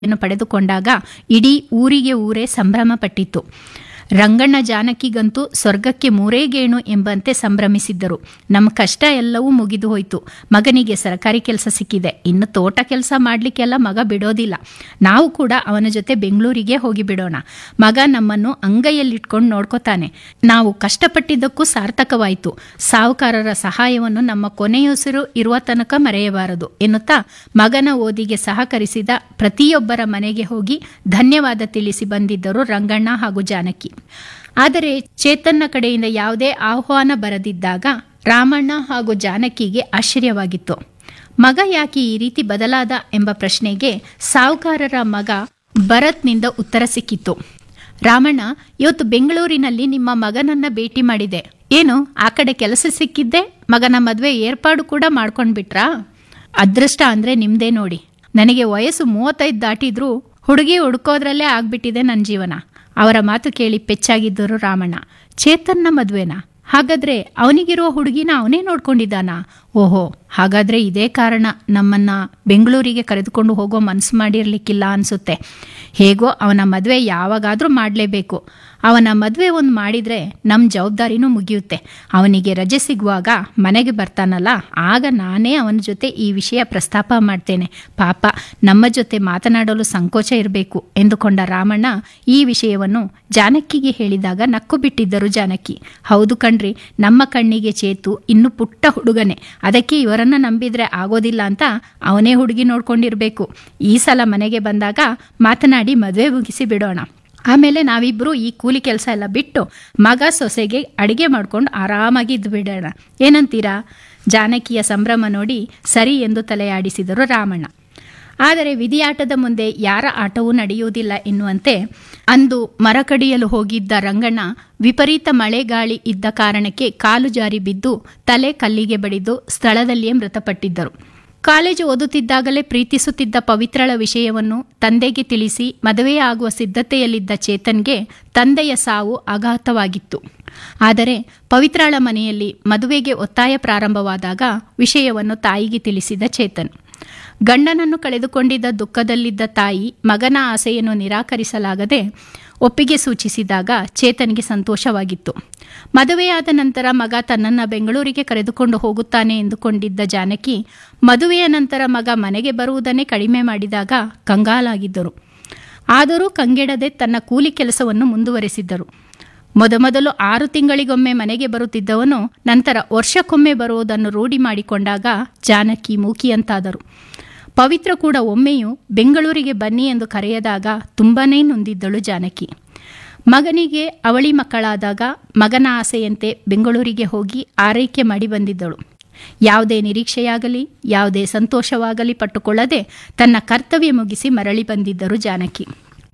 ಯನ್ನು ಪಡೆದುಕೊಂಡಾಗ ಇಡೀ ಊರಿಗೆ ಊರೇ ಸಂಭ್ರಮ ಪಟ್ಟಿತ್ತು ರಂಗಣ್ಣ ಜಾನಕಿಗಂತೂ ಸ್ವರ್ಗಕ್ಕೆ ಮೂರೇ ಗೇಣು ಎಂಬಂತೆ ಸಂಭ್ರಮಿಸಿದ್ದರು ನಮ್ಮ ಕಷ್ಟ ಎಲ್ಲವೂ ಮುಗಿದು ಹೋಯಿತು ಮಗನಿಗೆ ಸರ್ಕಾರಿ ಕೆಲಸ ಸಿಕ್ಕಿದೆ ಇನ್ನು ತೋಟ ಕೆಲಸ ಮಾಡಲಿಕ್ಕೆಲ್ಲ ಮಗ ಬಿಡೋದಿಲ್ಲ ನಾವು ಕೂಡ ಅವನ ಜೊತೆ ಬೆಂಗಳೂರಿಗೆ ಹೋಗಿ ಬಿಡೋಣ ಮಗ ನಮ್ಮನ್ನು ಅಂಗೈಯಲ್ಲಿಟ್ಕೊಂಡು ನೋಡ್ಕೋತಾನೆ ನಾವು ಕಷ್ಟಪಟ್ಟಿದ್ದಕ್ಕೂ ಸಾರ್ಥಕವಾಯಿತು ಸಾಹುಕಾರರ ಸಹಾಯವನ್ನು ನಮ್ಮ ಕೊನೆಯುಸಿರು ಇರುವ ತನಕ ಮರೆಯಬಾರದು ಎನ್ನುತ್ತಾ ಮಗನ ಓದಿಗೆ ಸಹಕರಿಸಿದ ಪ್ರತಿಯೊಬ್ಬರ ಮನೆಗೆ ಹೋಗಿ ಧನ್ಯವಾದ ತಿಳಿಸಿ ಬಂದಿದ್ದರು ರಂಗಣ್ಣ ಹಾಗೂ ಜಾನಕಿ ಆದರೆ ಚೇತನ್ನ ಕಡೆಯಿಂದ ಯಾವುದೇ ಆಹ್ವಾನ ಬರದಿದ್ದಾಗ ರಾಮಣ್ಣ ಹಾಗೂ ಜಾನಕಿಗೆ ಆಶ್ಚರ್ಯವಾಗಿತ್ತು ಮಗ ಯಾಕೆ ಈ ರೀತಿ ಬದಲಾದ ಎಂಬ ಪ್ರಶ್ನೆಗೆ ಸಾಹುಕಾರರ ಮಗ ಭರತ್ನಿಂದ ಉತ್ತರ ಸಿಕ್ಕಿತ್ತು ರಾಮಣ್ಣ ಇವತ್ತು ಬೆಂಗಳೂರಿನಲ್ಲಿ ನಿಮ್ಮ ಮಗನನ್ನ ಭೇಟಿ ಮಾಡಿದೆ ಏನು ಆ ಕಡೆ ಕೆಲಸ ಸಿಕ್ಕಿದ್ದೆ ಮಗನ ಮದುವೆ ಏರ್ಪಾಡು ಕೂಡ ಮಾಡ್ಕೊಂಡ್ಬಿಟ್ರಾ ಅದೃಷ್ಟ ಅಂದ್ರೆ ನಿಮ್ದೇ ನೋಡಿ ನನಗೆ ವಯಸ್ಸು ಮೂವತ್ತೈದು ದಾಟಿದ್ರೂ ಹುಡುಗಿ ಹುಡುಕೋದ್ರಲ್ಲೇ ಆಗ್ಬಿಟ್ಟಿದೆ ನನ್ನ ಜೀವನ ಅವರ ಮಾತು ಕೇಳಿ ಪೆಚ್ಚಾಗಿದ್ದರು ರಾಮಣ್ಣ ಚೇತನ್ನ ಮದುವೆನಾ ಹಾಗಾದ್ರೆ ಅವನಿಗಿರುವ ಹುಡುಗಿನ ಅವನೇ ನೋಡ್ಕೊಂಡಿದ್ದಾನಾ ಓಹೋ ಹಾಗಾದ್ರೆ ಇದೇ ಕಾರಣ ನಮ್ಮನ್ನ ಬೆಂಗಳೂರಿಗೆ ಕರೆದುಕೊಂಡು ಹೋಗೋ ಮನಸ್ಸು ಮಾಡಿರ್ಲಿಕ್ಕಿಲ್ಲ ಅನ್ಸುತ್ತೆ ಹೇಗೋ ಅವನ ಮದುವೆ ಯಾವಾಗಾದ್ರೂ ಮಾಡಲೇಬೇಕು ಅವನ ಮದುವೆ ಒಂದು ಮಾಡಿದ್ರೆ ನಮ್ಮ ಜವಾಬ್ದಾರಿನೂ ಮುಗಿಯುತ್ತೆ ಅವನಿಗೆ ರಜೆ ಸಿಗುವಾಗ ಮನೆಗೆ ಬರ್ತಾನಲ್ಲ ಆಗ ನಾನೇ ಅವನ ಜೊತೆ ಈ ವಿಷಯ ಪ್ರಸ್ತಾಪ ಮಾಡ್ತೇನೆ ಪಾಪ ನಮ್ಮ ಜೊತೆ ಮಾತನಾಡಲು ಸಂಕೋಚ ಇರಬೇಕು ಎಂದುಕೊಂಡ ರಾಮಣ್ಣ ಈ ವಿಷಯವನ್ನು ಜಾನಕಿಗೆ ಹೇಳಿದಾಗ ನಕ್ಕು ಬಿಟ್ಟಿದ್ದರು ಜಾನಕಿ ಹೌದು ಕಣ್ರಿ ನಮ್ಮ ಕಣ್ಣಿಗೆ ಚೇತು ಇನ್ನು ಪುಟ್ಟ ಹುಡುಗನೆ ಅದಕ್ಕೆ ಇವರನ್ನ ನಂಬಿದ್ರೆ ಆಗೋದಿಲ್ಲ ಅಂತ ಅವನೇ ಹುಡುಗಿ ನೋಡ್ಕೊಂಡಿರ್ಬೇಕು ಈ ಸಲ ಮನೆಗೆ ಬಂದಾಗ ಮಾತನಾಡಿ ಮದುವೆ ಮುಗಿಸಿ ಬಿಡೋಣ ಆಮೇಲೆ ನಾವಿಬ್ಬರು ಈ ಕೂಲಿ ಕೆಲಸ ಎಲ್ಲ ಬಿಟ್ಟು ಮಗ ಸೊಸೆಗೆ ಅಡಿಗೆ ಮಾಡ್ಕೊಂಡು ಆರಾಮಾಗಿ ಇದ್ದು ಬಿಡೋಣ ಏನಂತೀರಾ ಜಾನಕಿಯ ಸಂಭ್ರಮ ನೋಡಿ ಸರಿ ಎಂದು ತಲೆಯಾಡಿಸಿದರು ರಾಮಣ್ಣ ಆದರೆ ವಿಧಿಯಾಟದ ಮುಂದೆ ಯಾರ ಆಟವೂ ನಡೆಯುವುದಿಲ್ಲ ಎನ್ನುವಂತೆ ಅಂದು ಮರ ಕಡಿಯಲು ಹೋಗಿದ್ದ ರಂಗಣ್ಣ ವಿಪರೀತ ಮಳೆ ಗಾಳಿ ಇದ್ದ ಕಾರಣಕ್ಕೆ ಕಾಲು ಜಾರಿ ಬಿದ್ದು ತಲೆ ಕಲ್ಲಿಗೆ ಬಡಿದು ಸ್ಥಳದಲ್ಲಿಯೇ ಮೃತಪಟ್ಟಿದ್ದರು ಕಾಲೇಜು ಓದುತ್ತಿದ್ದಾಗಲೇ ಪ್ರೀತಿಸುತ್ತಿದ್ದ ಪವಿತ್ರಳ ವಿಷಯವನ್ನು ತಂದೆಗೆ ತಿಳಿಸಿ ಮದುವೆಯಾಗುವ ಸಿದ್ಧತೆಯಲ್ಲಿದ್ದ ಚೇತನ್ಗೆ ತಂದೆಯ ಸಾವು ಆಘಾತವಾಗಿತ್ತು ಆದರೆ ಪವಿತ್ರಾಳ ಮನೆಯಲ್ಲಿ ಮದುವೆಗೆ ಒತ್ತಾಯ ಪ್ರಾರಂಭವಾದಾಗ ವಿಷಯವನ್ನು ತಾಯಿಗೆ ತಿಳಿಸಿದ ಚೇತನ್ ಗಂಡನನ್ನು ಕಳೆದುಕೊಂಡಿದ್ದ ದುಃಖದಲ್ಲಿದ್ದ ತಾಯಿ ಮಗನ ಆಸೆಯನ್ನು ನಿರಾಕರಿಸಲಾಗದೆ ಒಪ್ಪಿಗೆ ಸೂಚಿಸಿದಾಗ ಚೇತನ್ಗೆ ಸಂತೋಷವಾಗಿತ್ತು ಮದುವೆಯಾದ ನಂತರ ಮಗ ತನ್ನನ್ನು ಬೆಂಗಳೂರಿಗೆ ಕರೆದುಕೊಂಡು ಹೋಗುತ್ತಾನೆ ಎಂದುಕೊಂಡಿದ್ದ ಜಾನಕಿ ಮದುವೆಯ ನಂತರ ಮಗ ಮನೆಗೆ ಬರುವುದನ್ನೇ ಕಡಿಮೆ ಮಾಡಿದಾಗ ಕಂಗಾಲಾಗಿದ್ದರು ಆದರೂ ಕಂಗೆಡದೆ ತನ್ನ ಕೂಲಿ ಕೆಲಸವನ್ನು ಮುಂದುವರೆಸಿದ್ದರು ಮೊದಮೊದಲು ಆರು ತಿಂಗಳಿಗೊಮ್ಮೆ ಮನೆಗೆ ಬರುತ್ತಿದ್ದವನು ನಂತರ ವರ್ಷಕ್ಕೊಮ್ಮೆ ಬರುವುದನ್ನು ರೂಢಿ ಮಾಡಿಕೊಂಡಾಗ ಜಾನಕಿ ಮೂಕಿಯಂತಾದರು ಪವಿತ್ರ ಕೂಡ ಒಮ್ಮೆಯೂ ಬೆಂಗಳೂರಿಗೆ ಬನ್ನಿ ಎಂದು ಕರೆಯದಾಗ ತುಂಬನೇ ನೊಂದಿದ್ದಳು ಜಾನಕಿ ಮಗನಿಗೆ ಅವಳಿ ಮಕ್ಕಳಾದಾಗ ಮಗನ ಆಸೆಯಂತೆ ಬೆಂಗಳೂರಿಗೆ ಹೋಗಿ ಆರೈಕೆ ಮಾಡಿ ಬಂದಿದ್ದಳು ಯಾವುದೇ ನಿರೀಕ್ಷೆಯಾಗಲಿ ಯಾವುದೇ ಸಂತೋಷವಾಗಲಿ ಪಟ್ಟುಕೊಳ್ಳದೆ ತನ್ನ ಕರ್ತವ್ಯ ಮುಗಿಸಿ ಮರಳಿ ಬಂದಿದ್ದರು ಜಾನಕಿ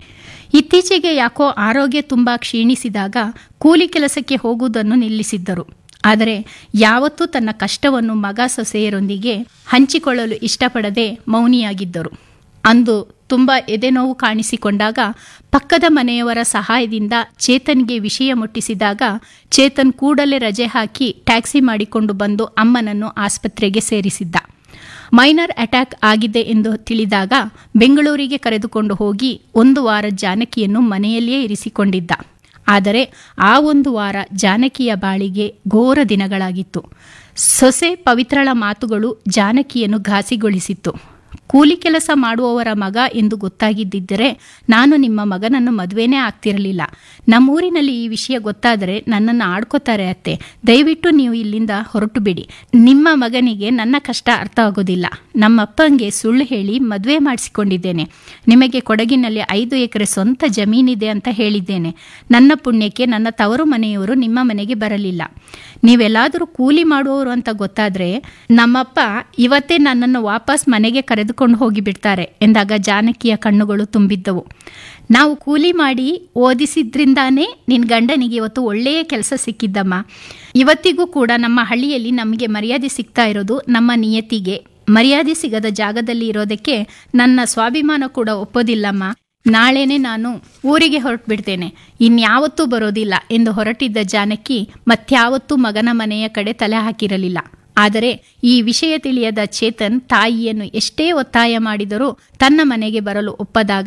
ಇತ್ತೀಚೆಗೆ ಯಾಕೋ ಆರೋಗ್ಯ ತುಂಬ ಕ್ಷೀಣಿಸಿದಾಗ ಕೂಲಿ ಕೆಲಸಕ್ಕೆ ಹೋಗುವುದನ್ನು ನಿಲ್ಲಿಸಿದ್ದರು ಆದರೆ ಯಾವತ್ತೂ ತನ್ನ ಕಷ್ಟವನ್ನು ಮಗ ಸೊಸೆಯರೊಂದಿಗೆ ಹಂಚಿಕೊಳ್ಳಲು ಇಷ್ಟಪಡದೆ ಮೌನಿಯಾಗಿದ್ದರು ಅಂದು ತುಂಬ ಎದೆನೋವು ಕಾಣಿಸಿಕೊಂಡಾಗ ಪಕ್ಕದ ಮನೆಯವರ ಸಹಾಯದಿಂದ ಚೇತನ್ಗೆ ವಿಷಯ ಮುಟ್ಟಿಸಿದಾಗ ಚೇತನ್ ಕೂಡಲೇ ರಜೆ ಹಾಕಿ ಟ್ಯಾಕ್ಸಿ ಮಾಡಿಕೊಂಡು ಬಂದು ಅಮ್ಮನನ್ನು ಆಸ್ಪತ್ರೆಗೆ ಸೇರಿಸಿದ್ದ ಮೈನರ್ ಅಟ್ಯಾಕ್ ಆಗಿದೆ ಎಂದು ತಿಳಿದಾಗ ಬೆಂಗಳೂರಿಗೆ ಕರೆದುಕೊಂಡು ಹೋಗಿ ಒಂದು ವಾರ ಜಾನಕಿಯನ್ನು ಮನೆಯಲ್ಲಿಯೇ ಇರಿಸಿಕೊಂಡಿದ್ದ ಆದರೆ ಆ ಒಂದು ವಾರ ಜಾನಕಿಯ ಬಾಳಿಗೆ ಘೋರ ದಿನಗಳಾಗಿತ್ತು ಸೊಸೆ ಪವಿತ್ರಳ ಮಾತುಗಳು ಜಾನಕಿಯನ್ನು ಘಾಸಿಗೊಳಿಸಿತ್ತು ಕೂಲಿ ಕೆಲಸ ಮಾಡುವವರ ಮಗ ಎಂದು ಗೊತ್ತಾಗಿದ್ದಿದ್ದರೆ ನಾನು ನಿಮ್ಮ ಮಗನನ್ನು ಮದುವೆನೇ ಆಗ್ತಿರಲಿಲ್ಲ ನಮ್ಮೂರಿನಲ್ಲಿ ಈ ವಿಷಯ ಗೊತ್ತಾದರೆ ನನ್ನನ್ನು ಆಡ್ಕೋತಾರೆ ಅತ್ತೆ ದಯವಿಟ್ಟು ನೀವು ಇಲ್ಲಿಂದ ಹೊರಟು ಬಿಡಿ ನಿಮ್ಮ ಮಗನಿಗೆ ನನ್ನ ಕಷ್ಟ ಅರ್ಥ ಆಗೋದಿಲ್ಲ ನಮ್ಮಪ್ಪಂಗೆ ಸುಳ್ಳು ಹೇಳಿ ಮದುವೆ ಮಾಡಿಸಿಕೊಂಡಿದ್ದೇನೆ ನಿಮಗೆ ಕೊಡಗಿನಲ್ಲಿ ಐದು ಎಕರೆ ಸ್ವಂತ ಜಮೀನಿದೆ ಅಂತ ಹೇಳಿದ್ದೇನೆ ನನ್ನ ಪುಣ್ಯಕ್ಕೆ ನನ್ನ ತವರು ಮನೆಯವರು ನಿಮ್ಮ ಮನೆಗೆ ಬರಲಿಲ್ಲ ನೀವೆಲ್ಲಾದರೂ ಕೂಲಿ ಮಾಡುವವರು ಅಂತ ಗೊತ್ತಾದರೆ ನಮ್ಮಪ್ಪ ಇವತ್ತೇ ನನ್ನನ್ನು ವಾಪಸ್ ಮನೆಗೆ ಕರೆದುಕೊಂಡು ಹೋಗಿಬಿಡ್ತಾರೆ ಎಂದಾಗ ಜಾನಕಿಯ ಕಣ್ಣುಗಳು ತುಂಬಿದ್ದವು ನಾವು ಕೂಲಿ ಮಾಡಿ ಓದಿಸಿದ್ರಿಂದಾನೇ ನಿನ್ನ ಗಂಡನಿಗೆ ಇವತ್ತು ಒಳ್ಳೆಯ ಕೆಲಸ ಸಿಕ್ಕಿದ್ದಮ್ಮ ಇವತ್ತಿಗೂ ಕೂಡ ನಮ್ಮ ಹಳ್ಳಿಯಲ್ಲಿ ನಮಗೆ ಮರ್ಯಾದೆ ಸಿಗ್ತಾ ಇರೋದು ನಮ್ಮ ನಿಯತಿಗೆ ಮರ್ಯಾದೆ ಸಿಗದ ಜಾಗದಲ್ಲಿ ಇರೋದಕ್ಕೆ ನನ್ನ ಸ್ವಾಭಿಮಾನ ಕೂಡ ಒಪ್ಪೋದಿಲ್ಲಮ್ಮ ನಾಳೆನೆ ನಾನು ಊರಿಗೆ ಹೊರಟುಬಿಡ್ತೇನೆ ಇನ್ಯಾವತ್ತೂ ಬರೋದಿಲ್ಲ ಎಂದು ಹೊರಟಿದ್ದ ಜಾನಕಿ ಮತ್ಯಾವತ್ತೂ ಮಗನ ಮನೆಯ ಕಡೆ ತಲೆ ಹಾಕಿರಲಿಲ್ಲ ಆದರೆ ಈ ವಿಷಯ ತಿಳಿಯದ ಚೇತನ್ ತಾಯಿಯನ್ನು ಎಷ್ಟೇ ಒತ್ತಾಯ ಮಾಡಿದರೂ ತನ್ನ ಮನೆಗೆ ಬರಲು ಒಪ್ಪದಾಗ